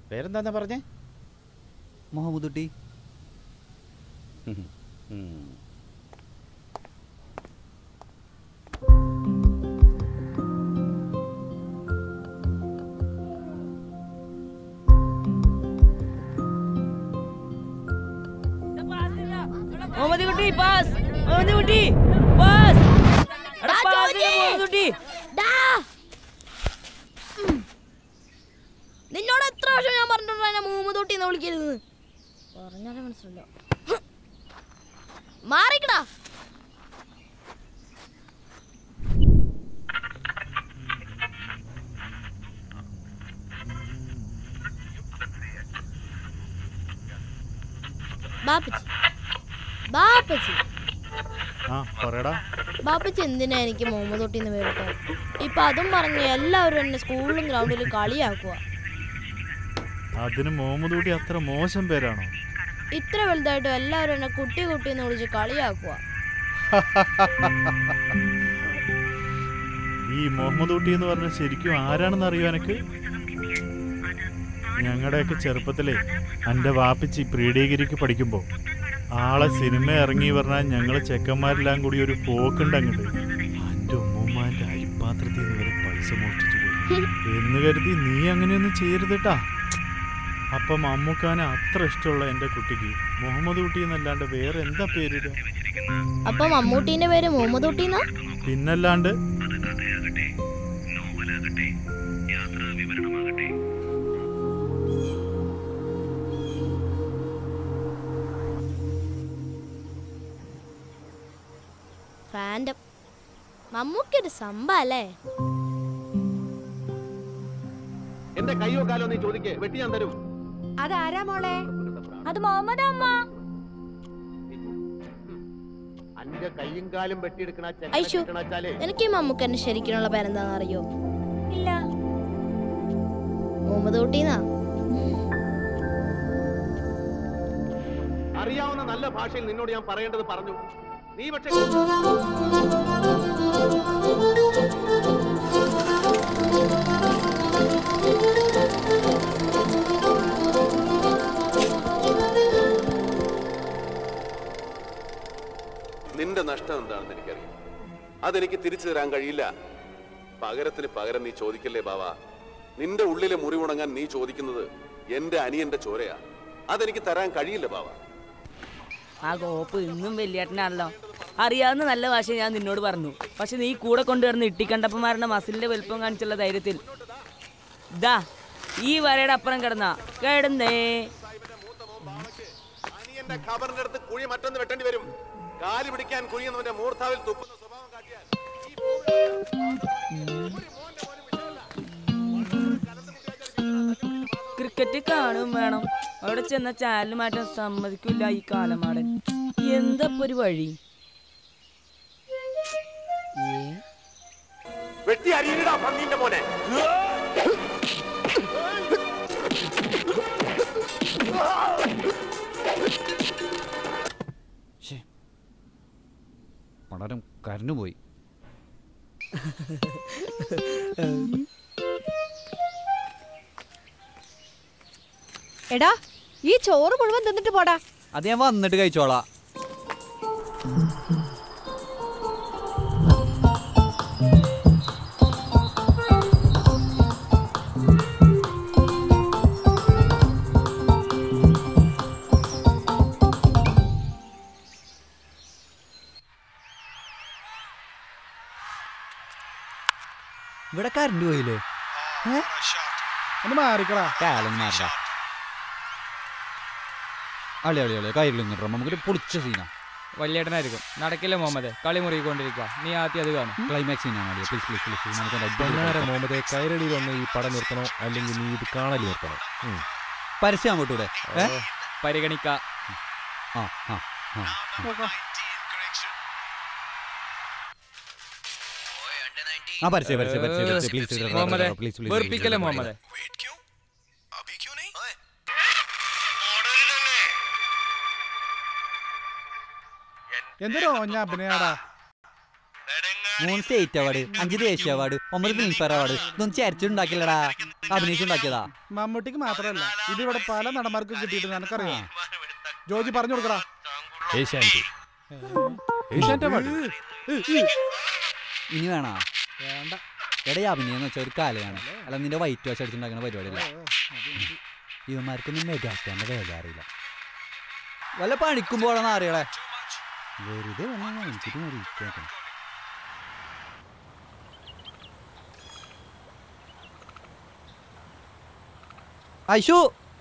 പേരെന്താന്നാ പറഞ്ഞേ മുഹമ്മദുട്ടി ഉം. മുഹമ്മദ് കുട്ടി പാസ് മുഹമ്മദ് കുട്ടി പാസ് എടാ, ദാ pass ജോജി. ചെയ്യ് മുഹമ്മദ് കുട്ടി ഡാ. ഉം. നിന്നോട് എത്ര വർഷം ഞാൻ പറഞ്ഞിട്ടുണ്ടോ എന്നെ മൂന്ന് തൊട്ടി എന്ന് വിളിക്കരുത് പറഞ്ഞാലേ മനസ്സിലല്ലോ മാറിക്കടാ ബാപ്പച്ചി ബാപ്പച്ചി ആ പറയടാ ബാപ്പച്ചി എന്തിനാ എനിക്ക് മുഹമ്മദ് തൊട്ടിന്ന് പേരിട്ടെ ഇപ്പൊ അതും പറഞ്ഞ് എല്ലാവരും എന്നെ സ്കൂളിലും ഗ്രൗണ്ടിലും കളിയാക്കുക അതിന് മുഹമ്മദ് കുട്ടി അത്ര മോശം പേരാണോ ഇത്ര വലുതായിട്ടും എല്ലാവരും എന്നെ കുട്ടി കുട്ടി എന്ന് വിളിച്ച് കളിയാക്കുക ഈ മുഹമ്മദ് കുട്ടി എന്ന് പറഞ്ഞ ശരിക്കും ആരാണെന്ന് അറിയോ എനക്ക് ഞങ്ങളുടെയൊക്കെ ചെറുപ്പത്തിലെ എൻ്റെ വാപ്പിച്ചി പ്രീ ഡിഗ്രിക്ക് പഠിക്കുമ്പോൾ ആളെ സിനിമ ഇറങ്ങി പറഞ്ഞാൽ ഞങ്ങൾ ചെക്കന്മാരെല്ലാം കൂടി ഒരു പോക്കുണ്ട് അങ്ങോട്ട് എൻ്റെ ഉമ്മമാൻ്റെ അരിപ്പാത്രത്തിൽ നിന്ന് വരെ പൈസ മോഷ്ടിച്ചു പോയി എന്ന് കരുതി നീ അങ്ങനെയൊന്നും ചെയ്യരുതട്ടാ അപ്പം അമ്മുക്കാനെ അത്ര ഇഷ്ടമുള്ള എൻ്റെ കുട്ടിക്ക് മുഹമ്മദ് കുട്ടി എന്നല്ലാണ്ട് വേറെ എന്താ പേരിടുക അപ്പൊ മമ്മൂട്ടീന്റെ പേര് മുഹമ്മദ് കുട്ടിന്നാ പിന്നല്ലാണ്ട് റാൻഡം മമ്മൂക്കൊരു സംഭവല്ലേ എന്റെ കയ്യോ കാലോ നീ ചോദിക്കേ വെട്ടി ഞാൻ തരും അതാരാ മോളെ അത് മുഹമ്മദ് അമ്മ അന്റെ കയ്യും കാലും വെട്ടിയെടുക്കണ ഐശു ചെക്കണച്ചാലേ എനിക്ക് ഈ മമ്മൂക്കന്റെ ശരിക്കുള്ള പേരെന്താണെന്ന് അറിയോ ഇല്ല മുഹമ്മദ് കുട്ടീന്നാ അറിയാവുന്ന നല്ല ഭാഷയിൽ നിന്നോട് ഞാൻ പറയേണ്ടത് പറഞ്ഞു നീ പക്ഷേ നിന്റെ നഷ്ടം എന്താണെന്ന് എനിക്കറിയാം അതെനിക്ക് തിരിച്ചു തരാൻ കഴിയില്ല പകരത്തിന് പകരം നീ ചോദിക്കല്ലേ ബാവ നിന്റെ ഉള്ളിലെ മുറിവുണങ്ങാൻ നീ ചോദിക്കുന്നത് എന്റെ അനിയന്റെ ചോരയാ അതെനിക്ക് തരാൻ കഴിയില്ല ബാവ ആ കോപ്പ് ഇന്നും വലിയേട്ടനാണല്ലോ അറിയാവുന്ന നല്ല ഭാഷ ഞാൻ നിന്നോട് പറഞ്ഞു പക്ഷെ നീ കൂടെ കൊണ്ടുവരുന്ന ഇട്ടിക്കണ്ടപ്പന്മാരുടെ മസിലിന്റെ വലുപ്പം കാണിച്ചുള്ള ധൈര്യത്തിൽ ദാ ഈ വരയുടെ അപ്പുറം കിടന്ന കിടന്നേ അനിയന്റെ ഖബറിന്റെ അടുത്ത് കുഴി മറ്റൊന്ന് വെട്ടേണ്ടി വരും കാല് പിടിക്കാൻ കുഴിയുന്നവന്റെ മൂർത്താവിൽ തുപ്പുന്ന സ്വഭാവം കാട്ടിയാൽ ഈ ഭൂമിയിൽ ക്രിക്കറ്റ് കാണും വേണം അവിടെ ചെന്ന ചാനൽ മാറ്റാൻ സമ്മതിക്കില്ല ഈ കാലമാടൻ എന്താ ഇപ്പൊ ഒരു വഴി ഏ വെട്ടി അരിയിടാ പന്നീന്റെ മോനെ പടരം കരഞ്ഞു പോയി എടാ ഈ ചോറ് മുഴുവൻ തിന്നിട്ട് പോടാ അത് ഞാൻ വന്നിട്ട് കഴിച്ചോളാം ഇവിടെ കറണ്ട് പോയില്ലേ ഒന്ന് മാറിക്കടാ കാലം മാറ്റാ അളി അളി അളി കയ്യിൽ നിന്നിട്ട് നമുക്കൊരു പൊളിച്ച സീനാ വലിയേട്ടനായിരിക്കും നടക്കില്ല മുഹമ്മദ് കളി മുറുകിക്കൊണ്ടിരിക്കുക നീ ആദ്യം അത് കാണും ക്ലൈമാക്സ് സീനാണ് അളിയ പ്ലീസ് പ്ലീസ് പ്ലീസ് നമുക്ക് അതിന്റെ അടിപൊളി പൊന്നാര കളിക്കാം. മുഹമ്മദെ കൈരടിയിൽ ഒന്ന് ഈ പടം നിർത്തണോ അല്ലെങ്കിൽ നീ ഇത് കാണൽ നിർത്തണോ ഉം. പരസ്യം അങ്ങോട്ടൂടെ ഏ പരിഗണിക്ക ആ ആ ആ ആ. ആ പരസ്യം പരസ്യം പരസ്യം പരസ്യം പ്ലീസ് മുഹമ്മദേ പ്ലീസ് പ്ലീസ് വെറുപ്പിക്കല്ലേ മുഹമ്മദേ എന്തൊരു ഞാൻ അഭിനയാടാ മൂന്ന് സ്റ്റേറ്റ് അവാർഡ് അഞ്ച് ദേശീയ അവാർഡ് ഒമ്പത് ഫിലിംഫെയർ അവാർഡ് ഇതൊന്നും ചരിച്ചുണ്ടാക്കില്ലടാ അഭിനയിച്ചുണ്ടാക്കിയതാ മമ്മൂട്ടിക്ക് മാത്രമല്ല ഇതിവിടെ പല നടന്മാർക്കും കിട്ടിയിട്ട് നിനക്കറിയാം ജോജി പറഞ്ഞു കൊടുക്കടാ ഏഷ്യാനെറ്റ് ഏഷ്യാനെറ്റ് അവാർഡ് ഇനി വേണോ വേണ്ട എടേ അഭിനയം എന്ന് വെച്ചാൽ ഒരു കലയാണ് അല്ല നിന്റെ വൈറ്റ് വാഷ് അടിച്ചുണ്ടാക്കുന്ന പരിപാടിയല്ല ഇവന്മാർക്കൊന്നും മെഗാസ്റ്റാറിന്റെ വേല അറിയില്ല വല്ല പണിക്കുമ്പോഴാണ് അറിയളെ വെറുതെ വന്നാ എനിക്കിത് മതി കേൾക്കണം ഐഷു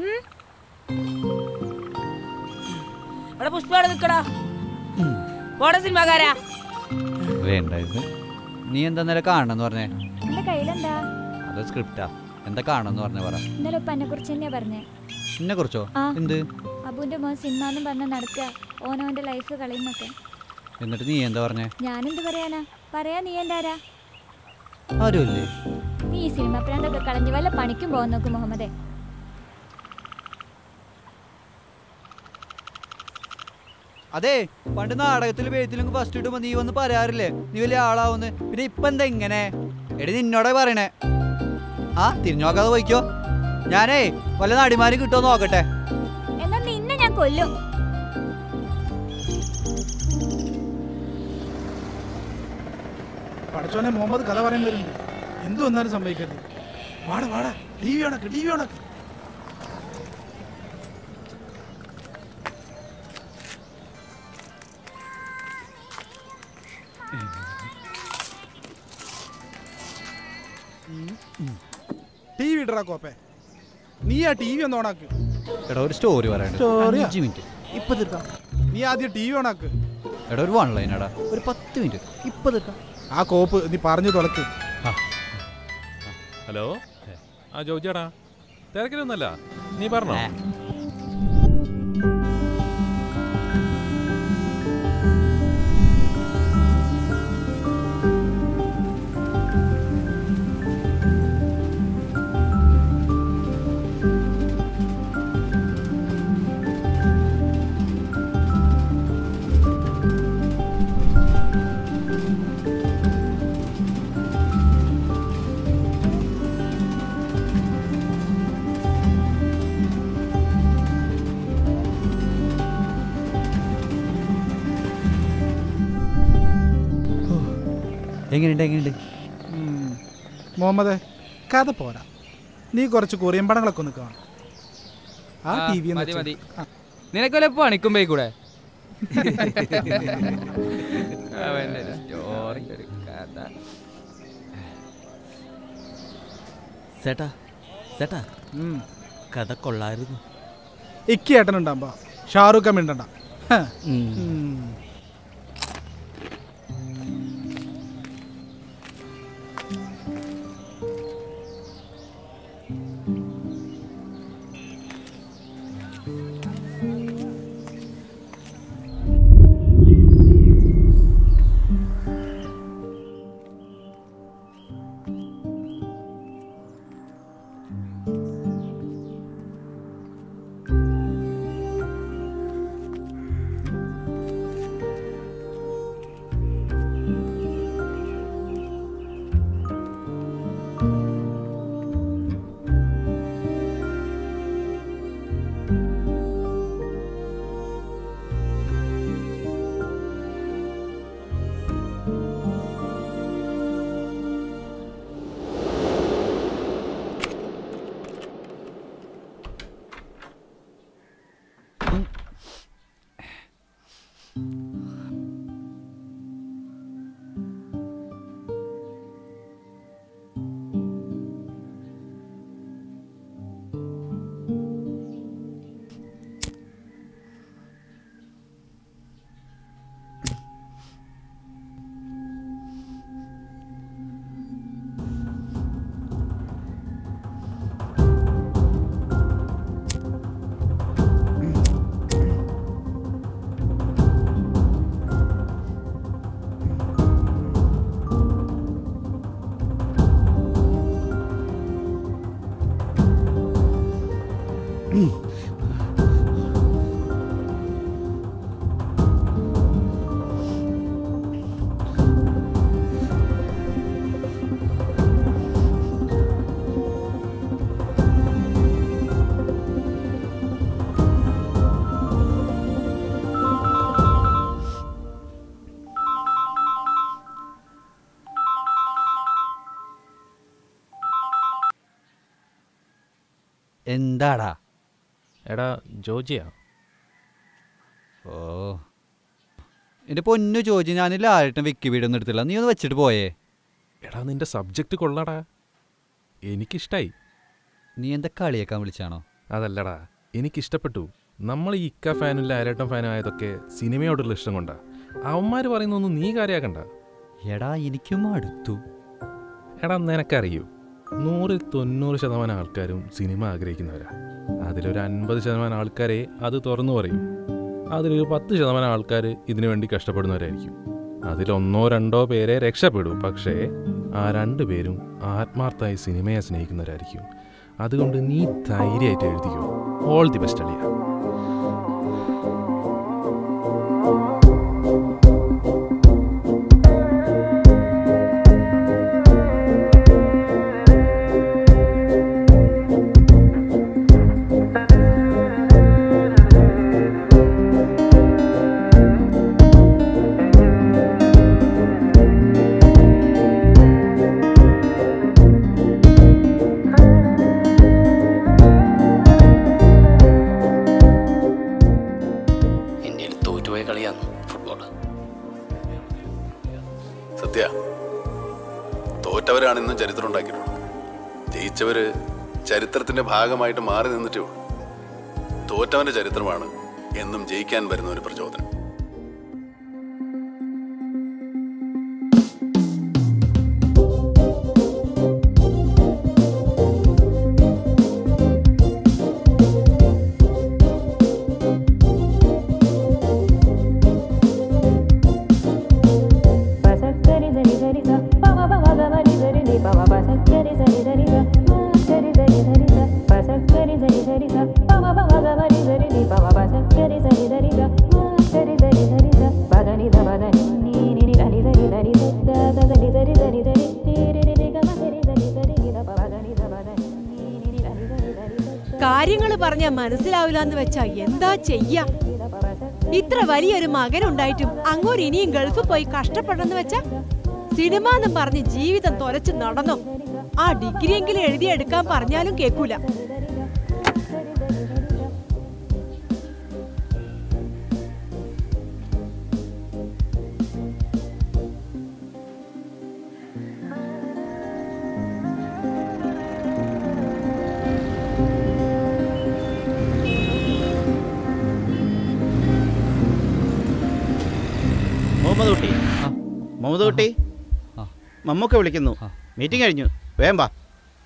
എടാ പുഷ്പ അവിടെ നിക്കടാ പോടെ സിനിമാക്കാരാ വേണ്ടായിരുന്നു നീ എന്താ ഇന്നലെ കാണണമെന്ന് പറഞ്ഞേ എന്റെ കയ്യിലെന്താ അത് സ്ക്രിപ്റ്റാ എന്താ കാണണമെന്ന് പറഞ്ഞേ പറ ഇന്നലെ ഉപ്പ എന്നെ കുറിച്ച് തന്നെയാ പറഞ്ഞേ എന്നെ കുറിച്ചോ ആ. എന്ത് അബുവിന്റെ മോൻ സിനിമ എന്നും പറഞ്ഞ് നടക്കുക ഓനവന്റെ ലൈഫ് കളയുന്നൊക്കെ എന്നിട്ട് നീ എന്താ പറഞ്ഞേ ഞാനെന്ത് പറയാനാ പറയാ നീ എന്താരാ ആരുമല്ലേ നീ ഈ സിനിമ പ്രാന്തൊക്കെ കളഞ്ഞ് വല്ല പണിക്കും പോകാൻ നോക്ക് മുഹമ്മദേ അതെ പണ്ട് നാടകത്തിൽ വേത്തിലും ഫസ്റ്റ് ഇടുമ്പോ നീ വന്ന് പറയാറില്ലേ നീ വലിയ ആളാവുന്ന് പിന്നെ ഇപ്പൊ എന്താ ഇങ്ങനെ എടി നിന്നോടെ പറയണേ ആ തിരിഞ്ഞോക്കാതെ പോയിക്കോ ഞാനേ വല്ല നടിമാരും കിട്ടുമോ നോക്കട്ടെ എന്നാ നിന്നെ ഞാൻ കൊല്ലും പഠിച്ചോനെ മുഹമ്മദ് കഥ പറയാൻ വരുന്നുണ്ട് എന്തു വന്നാലും സംഭവിക്കരുത് വാടാ വാടാ ടി വി ഉണക്ക് ടി വി ഉണക്ക് ടി വി ഇടറാ കോപ്പേ നീ ആ ടി വി ഒന്ന് ഓണാക്ക് എടാ ഒരു സ്റ്റോറി പറയണ്ട Story ആ? അഞ്ച് മിനിറ്റ് ഇപ്പൊ തീർക്കാം നീ ആദ്യം ടി വി ഓണാക്ക് എടാ ഒരു വൺ ലൈൻ എടാ ഒരു പത്ത് മിനിറ്റ് ഇപ്പൊ തീർക്കാം ആ കോപ്പ് നീ പറഞ്ഞു തുളക്ക് ഹലോ ആ ജോജിയാടാ തിരക്കിലൊന്നല്ല നീ പറഞ്ഞോ എങ്ങനെയുണ്ട് എങ്ങനെയുണ്ട് ഉം. മുഹമ്മദേ കഥ പോരാ നീ കുറച്ച് കൊറിയൻ പടങ്ങളൊക്കെ ഒന്ന് കാണും ആ ആ, ടി വി മതി മതി നിനക്ക് വല്ല പണിക്കുമ്പോ കൂടെ അവന്റെ ഒരു story, ഒരു കഥ. ചേട്ടാ ചേട്ടാ കഥ കൊള്ളായിരുന്നു ഇക്കി ഏട്ടനുണ്ടാകുമ്പോ ഷാറൂഖ് ഖാൻ മിണ്ടണ്ട ഹ. ഉം. ഉം. എന്താടാ എടാ ജോജിയാ ഓ എൻ്റെ പൊന്നു ചോദിച്ചു ഞാനില്ല ആരുടെ വിക്കി വീടൊന്നും എടുത്തില്ല നീ ഒന്ന് വെച്ചിട്ട് പോയേ എടാ നിന്റെ സബ്ജക്റ്റ് കൊള്ളാടാ എനിക്കിഷ്ടായി നീ എന്താ കളിയേക്കാൻ വിളിച്ചാണോ അതല്ലടാ എനിക്കിഷ്ടപ്പെട്ടു നമ്മൾ ഈ ഇക്ക ഫാനും ലാലേട്ടൻ ഫാനും ആയതൊക്കെ സിനിമയോടുള്ള ഇഷ്ടം കൊണ്ടാ അവന്മാർ പറയുന്നൊന്നും നീ കാര്യമാക്കണ്ട എടാ എനിക്കും അടുത്തു എടാ നിനക്കറിയൂ നൂറിൽ തൊണ്ണൂറ് ശതമാനം ആൾക്കാരും സിനിമ ആഗ്രഹിക്കുന്നവരാ അതിലൊരു അൻപത് ശതമാനം ആൾക്കാരെ അത് തുറന്നു പറയും അതിലൊരു പത്ത് ശതമാനം ആൾക്കാർ ഇതിനു വേണ്ടി കഷ്ടപ്പെടുന്നവരായിരിക്കും അതിലൊന്നോ രണ്ടോ പേരെ രക്ഷപ്പെടൂ പക്ഷേ ആ രണ്ടു പേരും ആത്മാർത്ഥമായി സിനിമയെ സ്നേഹിക്കുന്നവരായിരിക്കും അതുകൊണ്ട് നീ ധൈര്യമായിട്ട് എഴുതിക്കോ ഓൾ ദി ബെസ്റ്റ് അളിയ ഇന്ത്യയിൽ തോറ്റുപോയ കളിയാണ് ഫുട്ബോൾ സത്യ തോറ്റവരാണ് ഇന്നും ചരിത്രം ഉണ്ടാക്കിയിട്ടുള്ളത് ജയിച്ചവര് ചരിത്രത്തിന്റെ ഭാഗമായിട്ട് മാറി നിന്നിട്ടേ ഉള്ളൂ തോറ്റവന്റെ ചരിത്രമാണ് എന്നും ജയിക്കാൻ വരുന്ന ഒരു പ്രചോദനം കാര്യങ്ങൾ പറഞ്ഞാ മനസ്സിലാവില്ല എന്ന് വെച്ചാ എന്താ ചെയ്യാ ഇത്ര വലിയൊരു മകനുണ്ടായിട്ടും അങ്ങോട്ട് ഇനിയും ഗൾഫിൽ പോയി കഷ്ടപ്പെടണമെന്ന് വെച്ചാ സിനിമ എന്നും പറഞ്ഞ് ജീവിതം തുലച്ച് നടന്നു ആ ഡിഗ്രിയെങ്കിലും എഴുതിയെടുക്കാൻ പറഞ്ഞാലും കേൾക്കൂല മുഹമ്മദ് കുട്ടി മുഹമ്മദ് കുട്ടി മമ്മൂക്ക വിളിക്കുന്നു മീറ്റിംഗ് കഴിഞ്ഞു വേം വാ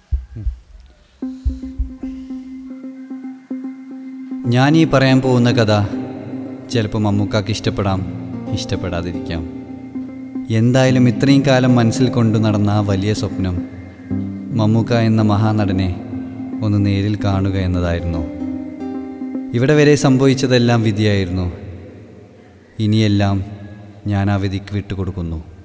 ഞാൻ ഈ പറയാൻ പോകുന്ന കഥ ചിലപ്പോൾ മമ്മൂക്കാക്ക് ഇഷ്ടപ്പെടാം ഇഷ്ടപ്പെടാതിരിക്കാം എന്തായാലും ഇത്രയും കാലം മനസ്സിൽ കൊണ്ടു നടന്ന ആ വലിയ സ്വപ്നം മമ്മൂക്ക എന്ന മഹാനടനെ ഒന്ന് നേരിൽ കാണുക എന്നതായിരുന്നു ഇവിടെ വരെ സംഭവിച്ചതെല്ലാം വിധിയായിരുന്നു ഇനിയെല്ലാം ഞാൻ ആ വിധിക്ക് വിട്ടുകൊടുക്കുന്നു